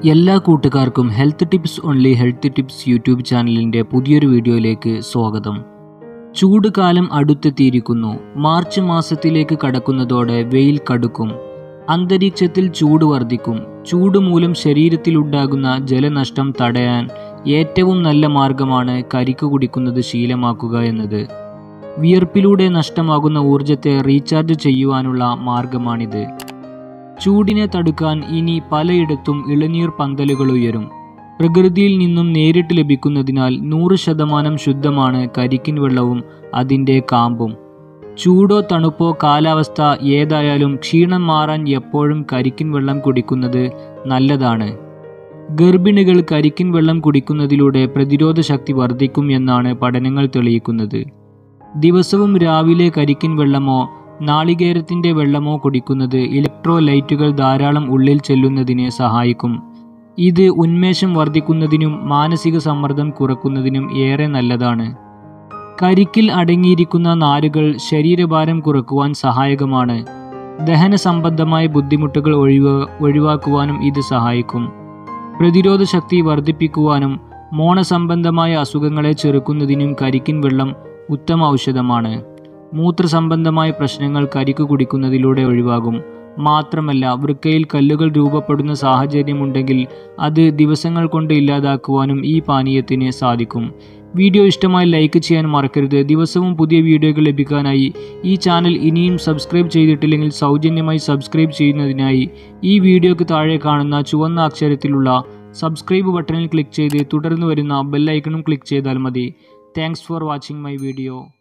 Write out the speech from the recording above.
എല്ലാ കൂട്ടുകാർക്കും health tips only health tips YouTube ചാനലിൻ്റെ പുതിയൊരു വീഡിയോയിലേക്ക് സ്വാഗതം ചൂട് കാലം അടുത്തെത്തിയിരിക്കുന്നു മാർച്ച് മാസത്തിലേക്ക് കടക്കുന്നതോടെ വെയിൽ കടുക്കും അന്തരീക്ഷത്തിൽ ചൂട് വർദ്ധിക്കും ചൂട് മൂലം ശരീരത്തിലുണ്ടാകുന്ന ജലനഷ്ടം തടയാൻ ഏറ്റവും നല്ല മാർഗമാണ് കരിക്ക് കുടിക്കുന്നത് ശീലമാക്കുക എന്നത് വിയർപ്പിലൂടെ നഷ്ടമാകുന്ന ഊർജത്തെ റീചാർജ് ചെയ്യുവാനുള്ള മാർഗമാണിത് ചൂടിനെ തടുക്കാൻ ഇനി പലയിടത്തും ഇളനീർ പന്തലുകൾ ഉയരും പ്രകൃതിയിൽ നിന്നും നേരിട്ട് ലഭിക്കുന്നതിനാൽ നൂറ് ശതമാനം ശുദ്ധമാണ് കരിക്കിൻ വെള്ളവും അതിൻ്റെ കാമ്പും ചൂടോ തണുപ്പോ കാലാവസ്ഥ ഏതായാലും ക്ഷീണം മാറാൻ എപ്പോഴും കരിക്കിൻ വെള്ളം കുടിക്കുന്നത് നല്ലതാണ് ഗർഭിണികൾ കരിക്കിൻ വെള്ളം കുടിക്കുന്നതിലൂടെ പ്രതിരോധ ശക്തി വർദ്ധിക്കും എന്നാണ് പഠനങ്ങൾ തെളിയിക്കുന്നത് ദിവസവും രാവിലെ കരിക്കിൻ വെള്ളമോ നാളികേരത്തിൻ്റെ വെള്ളമോ കുടിക്കുന്നത് ഇലക്ട്രോലൈറ്റുകൾ ധാരാളം ഉള്ളിൽ ചെല്ലുന്നതിനെ സഹായിക്കും ഇത് ഉന്മേഷം വർദ്ധിക്കുന്നതിനും മാനസിക സമ്മർദ്ദം കുറക്കുന്നതിനും ഏറെ നല്ലതാണ് കരിക്കിൽ അടങ്ങിയിരിക്കുന്ന നാരുകൾ ശരീരഭാരം കുറക്കുവാൻ സഹായകമാണ് ദഹന സംബന്ധമായ ബുദ്ധിമുട്ടുകൾ ഒഴിവ ഒഴിവാക്കുവാനും ഇത് സഹായിക്കും പ്രതിരോധ ശക്തി വർദ്ധിപ്പിക്കുവാനും മോണസംബന്ധമായ അസുഖങ്ങളെ ചെറുക്കുന്നതിനും കരിക്കിൻ വെള്ളം ഉത്തമ ഔഷധമാണ് മൂത്രസംബന്ധമായ പ്രശ്നങ്ങൾ കരിക്ക് കുടിക്കുന്നതിലൂടെ ഒഴിവാകും മാത്രമല്ല വൃക്കയിൽ കല്ലുകൾ രൂപപ്പെടുന്ന സാഹചര്യമുണ്ടെങ്കിൽ അത് ദിവസങ്ങൾ കൊണ്ട് ഇല്ലാതാക്കുവാനും ഈ പാനീയത്തിന് സാധിക്കും വീഡിയോ ഇഷ്ടമായി ലൈക്ക് ചെയ്യാൻ മറക്കരുത് ദിവസവും പുതിയ വീഡിയോകൾ ലഭിക്കാനായി ഈ ചാനൽ ഇനിയും സബ്സ്ക്രൈബ് ചെയ്തിട്ടില്ലെങ്കിൽ സൗജന്യമായി സബ്സ്ക്രൈബ് ചെയ്യുന്നതിനായി ഈ വീഡിയോക്ക് താഴെ കാണുന്ന ചുവന്ന അക്ഷരത്തിലുള്ള സബ്സ്ക്രൈബ് ബട്ടണിൽ ക്ലിക്ക് ചെയ്ത് തുടർന്ന് വരുന്ന ബെല്ലൈക്കണും ക്ലിക്ക് ചെയ്താൽ മതി thanks for watching my video